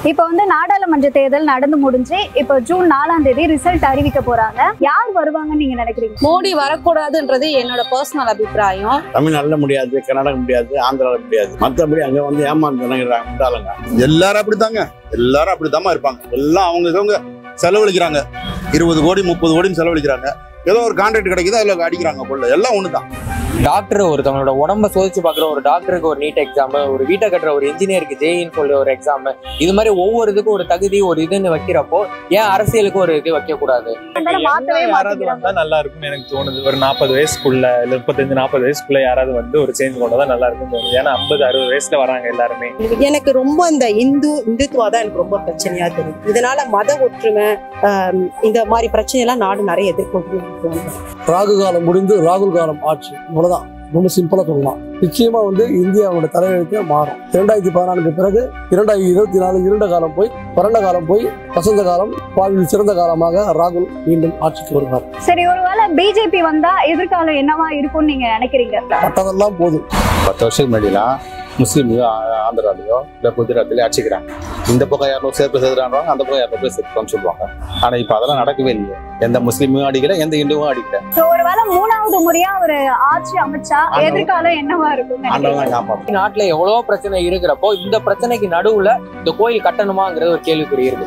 இப்போ வந்து நாடாளுமன்ற தேர்தல் நடந்து முடிஞ்சு இப்போ ஜூன் நாலாம் தேதி ரிசல்ட் அறிவிக்க போறாங்க யார் வருவாங்கன்னு நீங்க நினைக்கிறீங்க மோடி வரக்கூடாதுன்றது என்னோட பர்சனல் அபிப்பிராயம் தமிழ்நாட்டுல முடியாது கர்நாடகா முடியாது ஆந்திரால முடியாது மற்றபடி அங்க வந்து ஏமாந்து நினைக்கிறாங்க முட்டாளுங்க எல்லாரும் அப்படித்தாங்க எல்லாரும் அப்படித்தாம்மா இருப்பாங்க எல்லாம் அவங்க இவங்க செலவழிக்கிறாங்க இருபது கோடி முப்பது கோடின்னு செலவழிக்கிறாங்க ஏதோ ஒரு கான்ட்ராக்ட் கிடைக்குதோ அதில் அடிக்கிறாங்க பொருள் எல்லாம் ஒன்று தான் டாக்டர் ஒருத்தவங்களோட உடம்ப சோதிச்சு பார்க்குற ஒரு டாக்டருக்கு ஒரு நீட் எக்ஸாம் ஒரு வீட்டை கட்டுற ஒரு இன்ஜினியருக்கு ஜேஇன்னு சொல்லி ஒரு எக்ஸாம் இது மாதிரி ஒவ்வொரு இதுக்கும் ஒரு தகுதி ஒரு இதுன்னு வைக்கிறப்போ ஏன் அரசியலுக்கு ஒரு இது வைக்க கூடாது அதனால மாத்தவே யாராவது மாட்டேங்கிறாங்க வந்தா நல்லா இருக்கும்னு எனக்கு தோணுது ஒரு நாற்பது வயசுக்குள்ள இல்ல முப்பத்தஞ்சு நாற்பது வயசுக்குள்ள யாராவது வந்து ஒரு சேஞ்ச் கொண்டு தான் நல்லா இருக்கும்னு தோணுது ஏன்னா ஐம்பது அறுபது வயசுல வராங்க எல்லாருமே எனக்கு ரொம்ப இந்த இந்து இந்துத்துவா தான் எனக்கு ரொம்ப பிரச்சனையா தெரியும் இதனால மத ஒற்றுமை ஆம், இந்த மாதிரி பிரச்சனையெல்லாம் நாடு நிறைய எதிர்கொண்டு ராகு காலம் முடிந்து ராகுல் காலம் ஆட்சி இவ்வளவுதான் ரொம்ப சிம்பிளா சொல்லலாம் நிச்சயமா வந்து இந்தியாவோட தலையெழுத்தே மாறும் இரண்டாயிரத்தி பதினாலுக்கு பிறகு இரண்டாயிரத்தி இருபத்தி நாலு இருண்ட காலம் போய் வறண்ட காலம் போய் வசந்த காலம் வாழ்வில் சிறந்த காலமாக ராகுல் மீண்டும் ஆட்சிக்கு வருவார் சரி ஒருவேளை பிஜேபி வந்தா எதிர்காலம் என்னவா இருக்கும்னு நீங்க நினைக்கிறீங்க பட்டதெல்லாம் போதும் பத்து வருஷத்துக்கு முன்னாடிலாம் முஸ்லீம்லையோ ஆ- ஆந்திராலையோ இல்லை குஜராத்லையோ அடிச்சுக்கிறாங்க இந்த பக்கம் யாரும் சேர்ப்பு சேர்த்துறாங்க அந்த பக்கம் யாரும் பேர் சேர்த்துப்பான்னு சொல்லுவாங்க ஆனால் இப்போ அதெல்லாம் நடக்கவே இல்லையே எந்த முஸ்லீமும் அடிக்கல எந்த இந்துவும் அடிக்கல சோ ஒருவேளை மூணாவது முறையா ஒரு ஆட்சி அமைச்சா ஆண்டவன். எதிர்காலம் என்னவா இருக்கும்னு ஆண்டவன் நினைக்கிறீங்க தான் காப்பாற்றும் நாட்டுல எவ்வளவோ பிரச்சனை இருக்கிறப்போ இந்த பிரச்சனைக்கு நடுவுல இந்த கோயில் கட்டணுமாங்கிறது ஒரு கேள்விக்குறி இருக்கு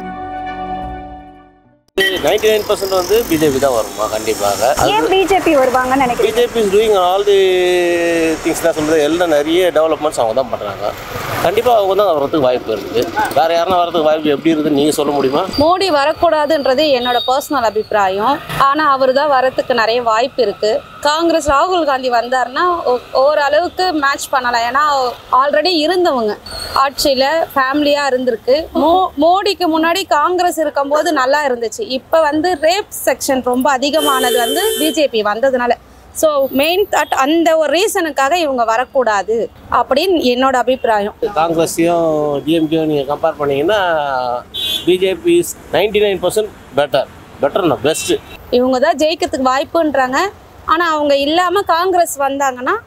நைன்டி நைன் பர்சன்ட் வந்து பிஜேபி தான் வருமா கண்டிப்பாக ஏன் பிஜேபி வருவாங்கன்னு நினைக்கிறீங்க BJP is doing all the things தான் சொல்றது எல்லாம் நிறைய டெவலப்மெண்ட்ஸ் அவங்க தான் பண்ணுறாங்க கண்டிப்பாக அவங்க தான் வரதுக்கு வாய்ப்பு இருக்குது வேற யாருன்னா வரதுக்கு வாய்ப்பு எப்படி இருக்குதுன்னு நீங்கள் சொல்ல முடியுமா மோடி வரக்கூடாதுன்றது என்னோட பர்சனல் அபிப்பிராயம் ஆனால் அவர் தான் வரத்துக்கு நிறைய வாய்ப்பு இருக்கு காங்கிரஸ் ராகுல் காந்தி வந்தாருன்னா ஓ- ஓரளவுக்கு மேட்ச் பண்ணலாம் ஏன்னா ஆல்ரெடி இருந்தவங்க ஆட்சியில் ஃபேமிலியாக இருந்திருக்கு மோ மோடிக்கு முன்னாடி காங்கிரஸ் இருக்கும்போது நல்லா இருந்துச்சு இப்போ வந்து ரேப் செக்ஷன் ரொம்ப அதிகமானது வந்து பிஜேபி வந்ததுனால ஸோ மெயின் தாட் அந்த ஒரு ரீசனுக்காக இவங்க வரக்கூடாது அப்படின்னு என்னோட அபிப்பிராயம் காங்கிரஸையும் டிஎம்கேயும் நீங்கள் கம்பேர் பண்ணீங்கன்னா BJP is ninety nine percent better பெட்டர்னா பெஸ்ட்டு இவங்க தான் ஜெயிக்கிறதுக்கு வாய்ப்புன்றாங்க ஆனால் அவங்க இல்லாமல் காங்கிரஸ் வந்தாங்கன்னா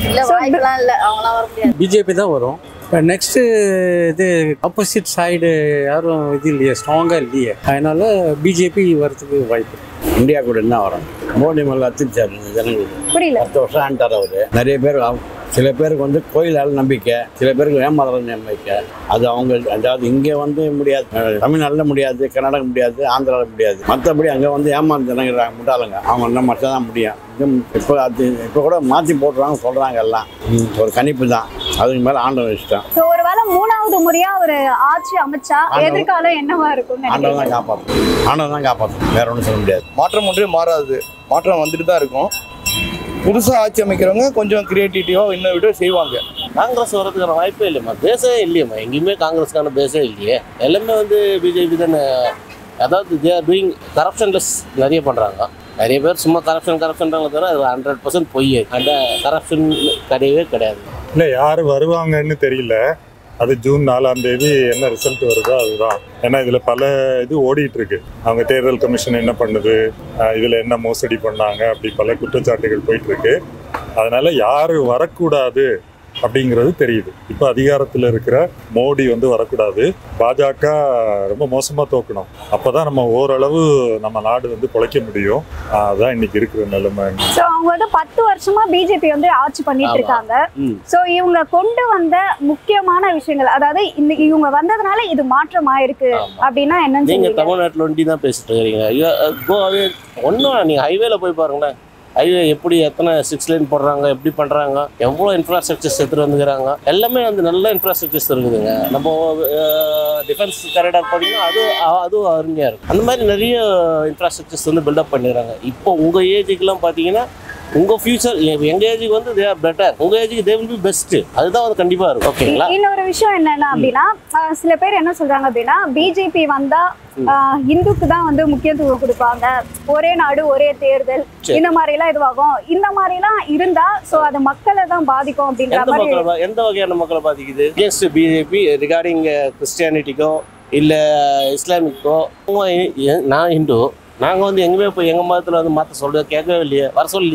பிஜேபி தான் வரும் இப்போ நெக்ஸ்ட்டு இது ஆப்போசிட் சைடு யாரும் இது இல்லையே ஸ்ட்ராங்காக இல்லையே அதனால பிஜேபி வரதுக்கு வாய்ப்பு இருக்கு. இந்தியா கூட என்ன வரும் மோடி மேல அத்திச்சாரு ஜனங்களுக்கு புரியல பத்து வருஷம் ஆண்டார் அவரு நிறைய பேர் அவ- சில பேருக்கு வந்து கோயிலால் நம்பிக்கை சில பேருக்கு ஏமாதல் நம்பிக்கை அது அவங்க அதாவது இங்கே வந்து முடியாது அஹ் தமிழ்நாட்டுல முடியாது கர்நாடகா முடியாது ஆந்திராவில் முடியாது மற்றபடி அங்கே வந்து ஏமாந்து நினைக்கிறாங்க முட்டாளுங்க அவங்க என்ன மட்டும் தான் முடியும் இப்போ அது இப்போ கூட மாற்றி போட்டுறாங்க சொல்கிறாங்க எல்லாம் ம், ஒரு கணிப்பு தான் அதுக்கு மேலே ஆண்டவன் இஷ்டம் சோ ஒருவேளை மூணாவது முறையா ஒரு ஆட்சி அமைச்சா ஆண்டவன். எதிர்காலம் என்னவா இருக்கும்னு ஆண்டவன் நினைக்கிறீங்க தான் காப்பாற்றும் ஆண்டவன் தான் காப்பாற்றும் வேற ஒன்றும் சொல்ல முடியாது மாற்றம் ஒன்றே மாறாது மாற்றம் வந்துட்டு தான் இருக்கும் புதுசாக ஆட்சி அமைக்கிறவங்க கொஞ்சம் கிரியேட்டிவிட்டியாக இன்னும் விட செய்வாங்க காங்கிரஸ் வரதுக்கான வாய்ப்பே இல்லைம்மா பேசவே இல்லையம்மா எங்கேயுமே காங்கிரஸ்க்கான பேசவே இல்லையே எல்லாமே வந்து பிஜேபி தானே அதாவது தே ஆர் டூயிங் கரப்ஷன்லெஸ் நிறைய பண்ணுறாங்க நிறைய பேர் சும்மா கரப்ஷன் கரப்ஷன்றாங்க தவிர அது ஹண்ட்ரட் பர்சன்ட் பொய் அந்த கரப்ஷன் கிடையவே கிடையாது இல்ல யாரு வருவாங்கன்னு தெரியல அது ஜூன் நாலாம் தேதி என்ன ரிசல்ட் வருதோ அதுதான் ஏன்னா இதுல பல இது ஓடிட்டு இருக்கு அவங்க தேர்தல் கமிஷன் என்ன பண்ணுது அஹ் இதுல என்ன மோசடி பண்ணாங்க அப்படி பல குற்றச்சாட்டுகள் போயிட்டு இருக்கு அதனால யாரு வரக்கூடாது அப்படிங்கிறது தெரியுது இப்போ அதிகாரத்தில் இருக்கிற மோடி வந்து வரக்கூடாது பாஜக ரொம்ப மோசமாக தோக்கணும் அப்பதான் நம்ம ஓரளவு நம்ம நாடு வந்து பிழைக்க முடியும் ஆஹ் அதான் இன்னைக்கு இருக்கிற நிலைமை சோ அவங்க வந்து பத்து வருஷமா பிஜேபி வந்து ஆட்சி பண்ணிட்டு ஆமா. இருக்காங்க ம். சோ இவங்க கொண்டு வந்த முக்கியமான விஷயங்கள் அதாவது இந்த இவங்க வந்ததுனால இது மாற்றம் ஆயிருக்கு ஆமா. அப்படின்னா என்னன்னு நீங்க சொல்லுவீங்க தமிழ்நாட்டில் ஒண்டி தான் பேசிட்டு இருக்கிறீங்க கோவே ஒன்றும் நீங்க ஹைவேல போய் பாருங்களேன் ஹைவே எப்படி எத்தனை சிக்ஸ் லைன் போடுறாங்க எப்படி பண்றாங்க எவ்வளோ இன்ஃப்ராஸ்ட்ரக்சர்ஸ் எடுத்துட்டு வந்துக்கிறாங்க எல்லாமே வந்து நல்ல இன்ஃப்ராஸ்ட்ரக்சர்ஸ் இருக்குதுங்க நம்ம டிஃபென்ஸ் கரெக்டாக பார்த்தீங்கன்னா அது அ- அதுவும் அருமையாக இருக்கும் அந்த மாதிரி நிறைய இன்ஃப்ராஸ்ட்ரக்சர்ஸ் வந்து பில்டப் பண்ணிடுறாங்க இப்போ உங்க ஏஜுக்கெல்லாம் பார்த்தீங்கன்னா உங்க ஃபியூச்சர் எங்க ஏஜுக்கு வந்து தே ஆர் பெட்டர் உங்க ஏஜுக்கு தே வில் பி பெஸ்ட் அதுதான் வந்து கண்டிப்பா இருக்கும் ஓகேங்களா இன்னொரு விஷயம் என்னன்னா அப்படின்னா ஆஹ் சில பேர் என்ன சொல்றாங்க அப்படின்னா பிஜேபி வந்தா ஆஹ் இந்துக்கு தான் வந்து முக்கியத்துவம் கொடுப்பாங்க ஒரே நாடு ஒரே தேர்தல் சரி. இந்த மாதிரி எல்லாம் இதுவாகும் இந்த மாதிரி எல்லாம் இருந்தா சோ அது மக்களை தான் பாதிக்கும் அப்படின்ற எந்த மாதிரி மக்களை பா- எந்த வகையான மக்களை பாதிக்குது அகேன்ஸ்ட் பிஜேபி ரிகார்டிங் கிறிஸ்டியானிட்டிக்கோ இல்லை இஸ்லாமிக்கோ அவங்க எ- நான் ஹிந்து நாங்கள் வந்து எங்கேயுமே போய் எங்கள் மதத்தில் வந்து மாற்ற சொல்ல கேட்கவே இல்லையே வர சொல்லலையே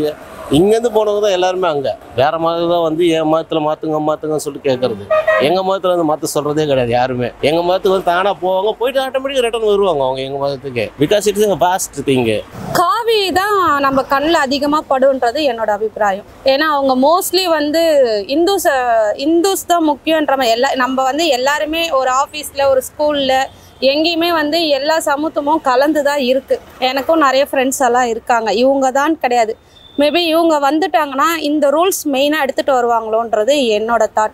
இங்கேருந்து போனவங்க தான் எல்லாருமே அங்கே வேற மதம் தான் வந்து என் மதத்தில் மாற்றுங்க மாற்றுங்கன்னு சொல்லிட்டு கேட்கறது எங்கள் மதத்தில் வந்து மாற்ற சொல்கிறதே கிடையாது யாருமே எங்கள் மதத்துக்கு வந்து தானாக போவாங்க போயிட்டு ஆட்டோமேட்டிக்காக ரிட்டர்ன் வருவாங்க அவங்க எங்கள் மதத்துக்கு பிகாஸ் இட்ஸ் எங்கள் பாஸ்ட் திங்கு காவி தான் நம்ம கண்ணில் அதிகமாக படுன்றது என்னோட அபிப்பிராயம் ஏன்னா அவங்க மோஸ்ட்லி வந்து இந்துஸ் இந்துஸ் தான் முக்கியன்ற மாதிரி எல்லா நம்ம வந்து எல்லாருமே ஒரு ஆஃபீஸில் ஒரு ஸ்கூலில் எங்கேயுமே வந்து எல்லா சமூகமும் கலந்து தான் இருக்குது எனக்கும் நிறைய ஃப்ரெண்ட்ஸ் எல்லாம் இருக்காங்க இவங்க தான் கிடையாது மேபி இவங்க வந்துட்டாங்கன்னா இந்த ரூல்ஸ் மெயினாக எடுத்துகிட்டு வருவாங்களோன்றது என்னோட தாட்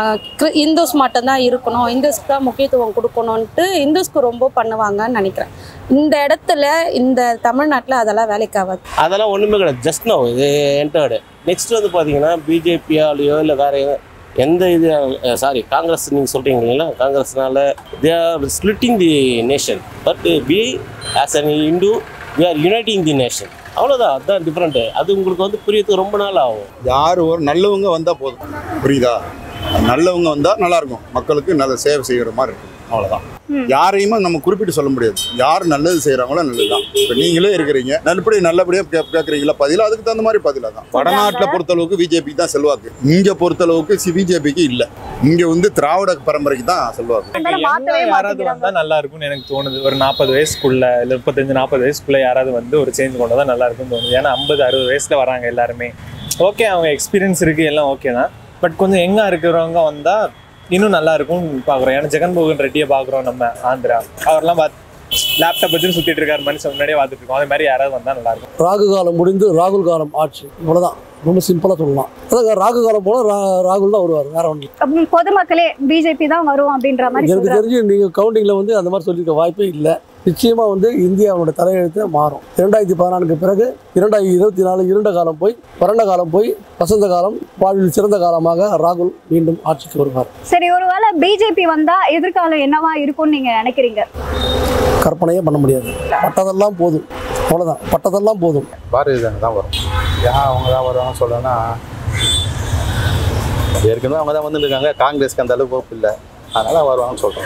இந்துஸ் மட்டும்தான் இருக்கணும் இந்துஸ்க்கு தான் முக்கியத்துவம் கொடுக்கணுன்ட்டு இந்துஸ்க்கு ரொம்ப பண்ணுவாங்கன்னு நினைக்கிறேன் இந்த இடத்துல இந்த தமிழ்நாட்டில் அதெல்லாம் வேலைக்கு ஆகாது அதெல்லாம் ஒன்றுமே கிடையாது ஜஸ்ட் நோ இது என்டர்டு நெக்ஸ்ட் வந்து பார்த்தீங்கன்னா பிஜேபியாலேயோ இல்லை வேற எ- எந்த இது சாரி காங்கிரஸ் நீங்கள் சொல்கிறீங்க இல்லைங்களா காங்கிரஸ்னால they are splitting the nation but we as an Hindu we are uniting the nation அவ்வளோதான் அதுதான் டிஃப்ரெண்ட்டு அது உங்களுக்கு வந்து புரியறதுக்கு ரொம்ப நாள் ஆகும் யார் ஒரு நல்லவங்க வந்தால் போதும் புரியுதா நல்லவங்க வந்தால் நல்லா இருக்கும் மக்களுக்கு நல்ல சேவை செய்கிற மாதிரி இருக்கும் அவ்வளோதான் யாரையுமே நம்ம குறிப்பிட்டு சொல்ல முடியாது யார் நல்லது செய்கிறாங்களோ நல்லதுதான் இப்போ நீங்களே இருக்கிறீங்க நல்லபடி நல்லபடியாக கே கேட்குறீங்களா பதிலாக அதுக்கு தகுந்த மாதிரி பதிலாக தான் வடநாட்டில் பொறுத்தளவுக்கு பிஜேபி தான் செல்வாக்கு இங்கே பொறுத்தளவுக்கு சி பிஜேபிக்கு இல்லை இங்கே வந்து திராவிட பரம்பரைக்கு தான் செல்வாக்கு அதனால மாத்தவே யாராவது மாட்டேங்கிறாங்க வந்தா நல்லா இருக்கும்னு எனக்கு தோணுது ஒரு நாற்பது வயசுக்குள்ள இல்ல முப்பத்தஞ்சு நாற்பது வயசுக்குள்ள யாராவது வந்து ஒரு சேஞ்ச் கொண்டு வந்தா நல்லா இருக்கும்னு தோணுது ஏன்னா ஐம்பது அறுபது வயசுல வராங்க எல்லாருமே ஓகே அவங்க எக்ஸ்பீரியன்ஸ் இருக்கு எல்லாம் ஓகே தான் பட் கொஞ்சம் எங்கா இருக்கிறவங்க வந்தா இன்னும் நல்லா இருக்கும்னு பாக்குறோம் ஏன்னா ஜெகன்மோகன் ரெட்டியை பாக்குறோம் நம்ம ஆந்திரா அவர்லாம் பார்த்து லேப்டாப் வச்சு சுத்திட்டு இருக்காரு மனுஷன் முன்னாடியே பார்த்துட்டு இருக்கோம் அதே மாதிரி யாராவது வந்தா நல்லா இருக்கும் ராகு காலம் முடிந்து ராகுல் காலம் ஆட்சி இவ்வளவுதான் ரொம்ப சிம்பிளா சொல்லலாம் அதான் ராகு காலம் போல ரா- ராகுல் தான் வருவார் வேற ஒன்று அப்ப பொதுமக்களே பிஜேபி தான் வரும் அப்படின்ற மாதிரி எனக்கு சொல்றாங்க தெரிஞ்சு நீங்க கவுண்டிங்ல வந்து அந்த மாதிரி சொல்லியிருக்க வாய்ப்பே இல்லை நிச்சயமா வந்து இந்தியாவோட தலையெழுத்து மாறும் இரண்டாயிரத்தி பதினாலுக்கு பிறகு இரண்டாயிரத்தி இருபத்தி நாலு இருண்ட காலம் போய் வறண்ட காலம் போய் வசந்த காலம் வாழ்வில் சிறந்த காலமாக ராகுல் மீண்டும் ஆட்சிக்கு வருவார் சரி ஒருவேளை பிஜேபி வந்தா எதிர்காலம் என்னவா இருக்கும்னு நீங்க நினைக்கிறீங்க கற்பனையே பண்ண முடியாது பட்டதெல்லாம் போதும் அவ்வளவுதான் பட்டதெல்லாம் போதும் பாரதிய ஜனதா தான் வரும் ஏன் அவங்க தான் வருவாங்கன்னு சொல்லணும்னா ஏற்கனவே அவங்க தான் வந்துட்டு இருக்காங்க காங்கிரஸ்க்கு அந்த அளவுக்கு போப்பு இல்லை அதனால வருவாங்கன்னு சொல்கிறோம்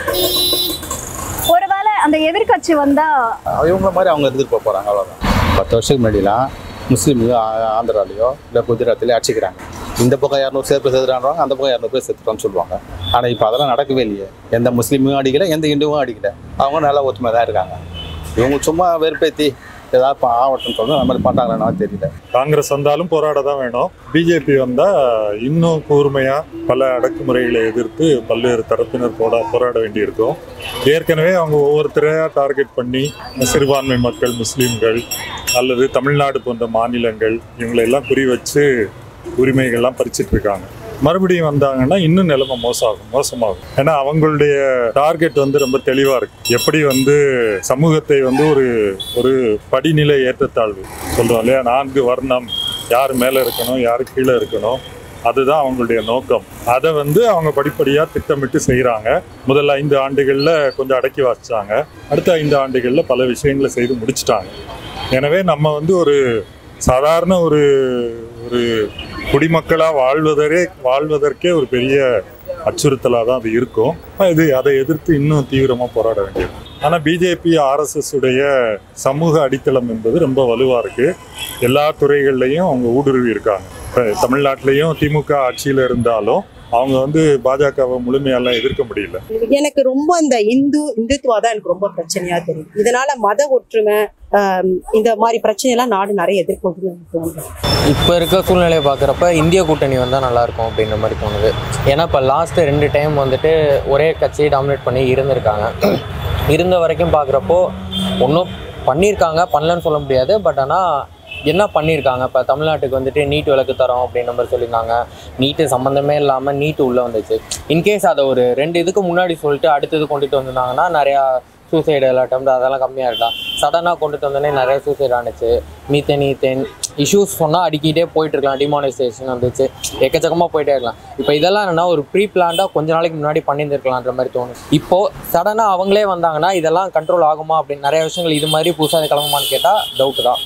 ஒருவேளை அந்த எதிர்க்கட்சி வந்தா இவங்கள மாதிரி அவங்க இருந்துட்டு போக போகிறாங்க அவ்வளோதான் பத்து வருஷத்துக்கு முன்னாடிலாம் முஸ்லீம்கள் ஆ- ஆந்திராலையோ இல்லை குஜராத்லையோ அடிச்சுக்கிறாங்க இந்த பக்கம் இரநூறு பேர் செத்துறான்றாங்க அந்த பக்கம் இரநூறு பேர் செத்துறான்னு சொல்லுவாங்க ஆனால் இப்போ அதெல்லாம் நடக்கவே இல்லையே எந்த முஸ்லீமும் அடிக்கல எந்த இந்துவும் அடிக்கல அவங்க நல்லா ஒத்துமை தான் இருக்காங்க இவங்க சும்மா வெறுப்பேத்தி ஏதாவது இப்போ ஆவட்டும் சொல்லணும் அந்த மாதிரி பண்ணுறாங்கன்னு தெரியல காங்கிரஸ் வந்தாலும் போராட தான் வேணும் பிஜேபி வந்தா இன்னும் கூர்மையா பல அடக்குமுறைகளை எதிர்த்து பல்வேறு தரப்பினர் போட போராட வேண்டியிருக்கும் ஏற்கனவே அவங்க ஒவ்வொருத்தரையா டார்கெட் பண்ணி சிறுபான்மை மக்கள் முஸ்லீம்கள் அல்லது தமிழ்நாடு போன்ற மாநிலங்கள் இவங்களை எல்லாம் குறி வச்சு உரிமைகள்லாம் பறிச்சிட்டு இருக்காங்க மறுபடியும் வந்தாங்கன்னா இன்னும் நிலைமை மோசமாகும் மோசமாகும் ஏன்னா அவங்களுடைய டார்கெட் வந்து ரொம்ப தெளிவா இருக்கு எப்படி வந்து சமூகத்தை வந்து ஒரு ஒரு படிநிலை ஏற்றத்தாழ்வு சொல்றோம் இல்லையா நான்கு வர்ணம் யார் மேல இருக்கணும் யார் கீழே இருக்கணும் அதுதான் அவங்களுடைய நோக்கம் அதை வந்து அவங்க படிப்படியாக திட்டமிட்டு செய்கிறாங்க முதல் ஐந்து ஆண்டுகளில் கொஞ்சம் அடக்கி வாசிச்சாங்க அடுத்த ஐந்து ஆண்டுகளில் பல விஷயங்களை செய்து முடிச்சிட்டாங்க எனவே நம்ம வந்து ஒரு சாதாரண ஒரு ஒரு குடிமக்களாக வாழ்வதே வாழ்வதற்கே ஒரு பெரிய அச்சுறுத்தலாக தான் அது இருக்கும் இது அதை எதிர்த்து இன்னும் தீவிரமாக போராட வேண்டியது ஆனால் பிஜேபி ஆர்எஸ்எஸ் உடைய சமூக அடித்தளம் என்பது ரொம்ப வலுவாக இருக்கு எல்லா துறைகள்லையும் அவங்க ஊடுருவி இருக்காங்க இப்போ தமிழ்நாட்டிலையும் திமுக ஆட்சியில் இருந்தாலும் அவங்க வந்து பாஜகவை முழுமையெல்லாம் எதிர்க்க முடியல எனக்கு ரொம்ப இந்த இந்து இந்துத்துவா தான் எனக்கு ரொம்ப பிரச்சனையா தெரியும் இதனால மத ஒற்றுமை ஆஹ் இந்த மாதிரி பிரச்சனையெல்லாம் நாடு நிறைய எதிர்கொள்ளுது எனக்கு தோணுது இப்போ இருக்க சூழ்நிலையை பார்க்குறப்ப இந்திய கூட்டணி வந்தால் நல்லாயிருக்கும் அப்படின்ற மாதிரி தோணுது ஏன்னா இப்போ லாஸ்ட்டு ரெண்டு டைம் வந்துட்டு ஒரே கட்சியை டாமினேட் பண்ணி இருந்திருக்காங்க இருந்த வரைக்கும் பார்க்குறப்போ ஒன்றும் பண்ணியிருக்காங்க பண்ணலன்னு சொல்ல முடியாது பட் ஆனால் என்ன பண்ணியிருக்காங்க இப்போ தமிழ்நாட்டுக்கு வந்துட்டு நீட் விளக்கு தரோம் அப்படின்ற மாதிரி சொல்லியிருந்தாங்க நீட்டு சம்மந்தமே இல்லாமல் நீட்டு உள்ளே வந்துச்சு இன்கேஸ் அதை ஒரு ரெண்டு இதுக்கு முன்னாடி சொல்லிட்டு அடுத்தது கொண்டுட்டு வந்திருந்தாங்கன்னா நிறையா சூசைடு அட்டம் அதெல்லாம் கம்மியாக இருக்கலாம் சடனாக கொண்டுட்டு வந்தோடனே நிறைய சூசைட் ஆனிச்சு மீத்தேன் ஈத்தேன் இஷ்யூஸ் சொன்னால் அடிக்கிட்டே போயிட்டு இருக்கலாம் டிமானைசேஷன் வந்துச்சு எக்கச்சக்கமாக போயிட்டே இருக்கலாம் இப்போ இதெல்லாம் என்னன்னா ஒரு ப்ரீ பிளான்டாக கொஞ்ச நாளைக்கு முன்னாடி பண்ணியிருந்துருக்கலான்ற மாதிரி தோணும் இப்போது சடனாக அவங்களே வந்தாங்கன்னா இதெல்லாம் கண்ட்ரோல் ஆகுமா அப்படின்னு நிறைய விஷயங்கள் இது மாதிரி புதுசாக கிளம்புமான்னு கேட்டால் டவுட்டு தான்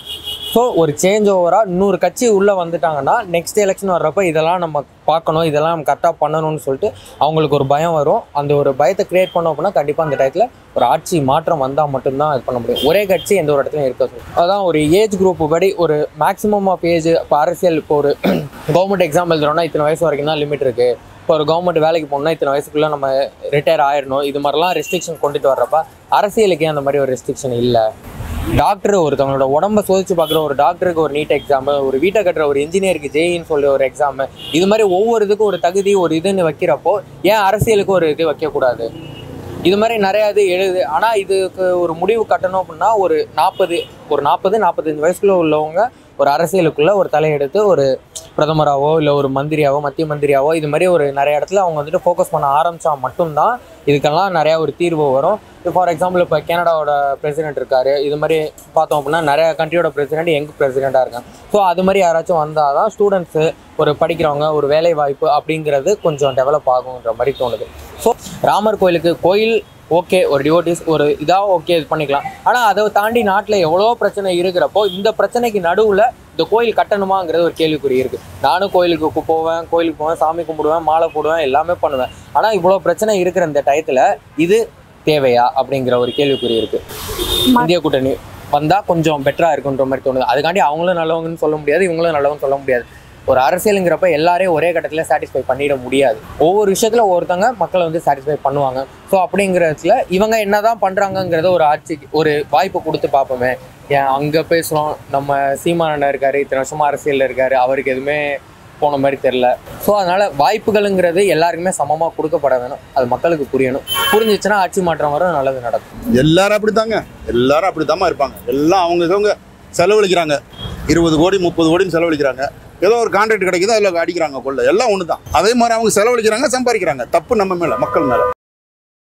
ஸோ ஒரு சேஞ்ச் ஓவராக இன்னொரு கட்சி உள்ளே வந்துட்டாங்கன்னா நெக்ஸ்ட் எலெக்ஷன் வர்றப்ப இதெல்லாம் நம்ம பார்க்கணும் இதெல்லாம் நம்ம கரெக்டாக பண்ணணும்னு சொல்லிட்டு அவங்களுக்கு ஒரு பயம் வரும் அந்த ஒரு பயத்தை கிரியேட் பண்ணோம் அப்படின்னா கண்டிப்பாக அந்த டயத்தில் ஒரு ஆட்சி மாற்றம் வந்தால் மட்டும்தான் இது பண்ண முடியும் ஒரே கட்சி எந்த ஒரு இடத்துலையும் இருக்காது அதான் ஒரு ஏஜ் குரூப் படி ஒரு மேக்ஸிமம் ஆஃப் ஏஜ் இப்போ அரசியல் இப்போ ஒரு கவர்மெண்ட் எக்ஸாம் எழுதுறோம்னா இத்தனை வயசு வரைக்கும் தான் லிமிட் இருக்குது இப்போ ஒரு கவர்மெண்ட் வேலைக்கு போகணும்னா இத்தனை வயசுக்குள்ளே நம்ம ரிட்டையர் ஆயிடணும் இது மாதிரிலாம் ரெஸ்ட்ரிக்ஷன் கொண்டுட்டு வர்றப்ப அரசியலுக்கே அந்த மாதிரி ஒரு ரெஸ்ட்ரிக்ஷன் இல்லை டாக்டர் ஒருத்தவங்களோட உடம்ப சோதிச்சு பார்க்குற ஒரு டாக்டருக்கு ஒரு நீட் எக்ஸாம் ஒரு வீட்டை கட்டுற ஒரு இன்ஜினியருக்கு ஜேஇன்னு சொல்லி ஒரு எக்ஸாம் இது மாதிரி ஒவ்வொரு இதுக்கும் ஒரு தகுதி ஒரு இதுன்னு வைக்கிறப்போ ஏன் அரசியலுக்கு ஒரு இது வைக்கக்கூடாது இது மாதிரி நிறைய இது எழுது ஆனால் இதுக்கு ஒரு முடிவு கட்டணும் அப்படின்னா ஒரு நாற்பது ஒரு நாற்பது நாற்பத்தஞ்சு வயசுக்குள்ள உள்ளவங்க ஒரு அரசியலுக்குள்ள ஒரு தலையெடுத்து ஒரு பிரதமராவோ இல்லை ஒரு மந்திரியாவோ மத்திய மந்திரியாவோ இது மாதிரி ஒரு நிறைய இடத்துல அவங்க வந்துட்டு ஃபோக்கஸ் பண்ண ஆரம்பிச்சா மட்டும்தான் இதுக்கெல்லாம் நிறையா ஒரு தீர்வு வரும் இப்போ ஃபார் எக்ஸாம்பிள் இப்போ கனடாவோட பிரசிடென்ட் இருக்காரு இது மாதிரி பார்த்தோம் அப்படின்னா நிறைய கண்ட்ரியோட பிரசிடென்ட் யங் பிரசிடெண்ட்டாக இருக்காங்க ஸோ அது மாதிரி யாராச்சும் வந்தால் தான் ஸ்டூடெண்ட்ஸு ஒரு படிக்கிறவங்க ஒரு வேலை வாய்ப்பு அப்படிங்கிறது கொஞ்சம் டெவலப் ஆகுன்ற மாதிரி தோணுது ஸோ ராமர் கோயிலுக்கு கோயில் ஓகே ஒரு டிவோட்டிஸ் ஒரு இதாக ஓகே இது பண்ணிக்கலாம் ஆனால் அதை தாண்டி நாட்டில் எவ்வளோ பிரச்சனை இருக்கிறப்போ இந்த பிரச்சனைக்கு நடுவில் இந்த கோயில் கட்டணுமாங்கிறது ஒரு கேள்விக்குறி இருக்குது நானும் கோயிலுக்கு கு- போவேன் கோயிலுக்கு போவேன் சாமி கும்பிடுவேன் மாலை போடுவேன் எல்லாமே பண்ணுவேன் ஆனால் இவ்வளோ பிரச்சனை இருக்கிற இந்த டயத்தில் இது தேவையா அப்படிங்கிற ஒரு கேள்விக்குறி இருக்குது இந்திய கூட்டணி வந்தால் கொஞ்சம் பெட்டராக இருக்குன்ற மாதிரி தோணுது அதுக்காண்டி அவங்களும் நல்லவங்கன்னு சொல்ல முடியாது இவங்களும் நல்லவங்கன்னு சொல்ல முடியாது ஒரு அரசியலுங்கிறப்ப எல்லாரையும் ஒரே கட்டத்தில் சாட்டிஸ்ஃபை பண்ணிட முடியாது ஒவ்வொரு விஷயத்தில் ஒவ்வொருத்தவங்க மக்களை வந்து சாட்டிஸ்ஃபை பண்ணுவாங்க ஸோ அப்படிங்கிறதுல இவங்க என்னதான் பண்றாங்கங்கிறத ஒரு ஆட்சிக்கு ஒரு வாய்ப்பு கொடுத்து பார்ப்போமே ஏன் அங்கே பேசுகிறோம் நம்ம சீமானண்ணா இருக்காரு இத்தனை வருஷமா அரசியலில் இருக்காரு அவருக்கு எதுவுமே போன மாதிரி தெரில ஸோ அதனால வாய்ப்புகளுங்கிறது எல்லாருக்குமே சமமாக கொடுக்கப்பட வேணும் அது மக்களுக்கு புரியணும் புரிஞ்சிச்சுன்னா ஆட்சி மாற்றம் வரும் நல்லது நடக்கும் எல்லாரும் அப்படித்தாங்க எல்லாரும் அப்படித்தாம்மா இருப்பாங்க எல்லாம் அவங்க இவங்க செலவழிக்கிறாங்க இருபது கோடி முப்பது கோடின்னு செலவழிக்கிறாங்க ஏதோ ஒரு கான்ட்ராக்ட் கிடைக்குதோ அதில் அடிக்கிறாங்க கொள்ள எல்லாம் ஒன்று தான் அதே மாதிரி அவங்க செலவழிக்கிறாங்க சம்பாதிக்கிறாங்க தப்பு நம்ம மேலே மக்கள் மேலே